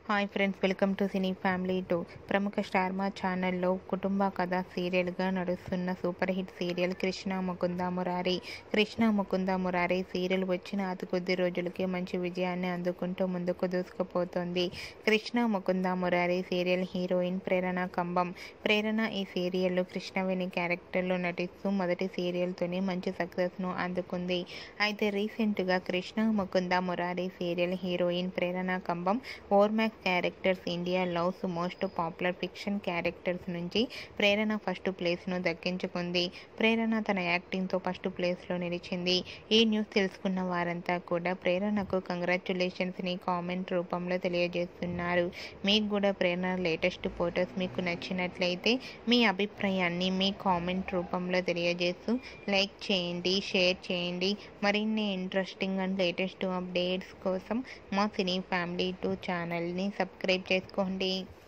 hi friends welcome to cine family two ప్రముఖ Star Maa ఛానల్లో కుటుంబ కథ సీరియల్గా నడుస్తున్న super hit serial Krishna Mukunda Murari Krishna Mukunda Murari serial వచ్చిన అతి కొద్ది రోజులకే మంచి విజయాన్ని అందుకుంటూ ముందుకు దూసుకుపోతోంది కృష్ణ ముకుంద మురారి సీరియల్ హీరోయిన్ ప్రేరణ కంబం ప్రేరణ ఈ సీరియల్లో కృష్ణవేణి క్యారెక్టర్లో నటిస్తూ మొదటి సీరియల్తోనే మంచి సక్సెస్ను అందుకుంది అయితే రీసెంట్గా Krishna Mukunda Murari serial heroine Prerana Kambam Ormax characters India loves most popular fiction characters నుంచి ప్రేరణ ఫస్ట్ ప్లేస్ను దక్కించుకుంది ప్రేరణ తన యాక్టింగ్తో ఫస్ట్ ప్లేస్లో నిలిచింది ఈ న్యూస్ తెలుసుకున్న వారంతా కూడా ప్రేరణకు కంగ్రాచులేషన్స్ని కామెంట్ రూపంలో తెలియజేస్తున్నారు మీకు కూడా ప్రేరణ లేటెస్ట్ ఫొటోస్ మీకు నచ్చినట్లయితే మీ అభిప్రాయాన్ని మీ కామెంట్ రూపంలో తెలియజేస్తూ లైక్ చేయండి షేర్ చేయండి మరిన్ని ఇంట్రెస్టింగ్ అండ్ లేటెస్ట్ అప్డేట్స్ కోసం మా సినీ ఫ్యామిలీ టూ ఛానల్ని సబ్స్క్రైబ్ చేసుకోండి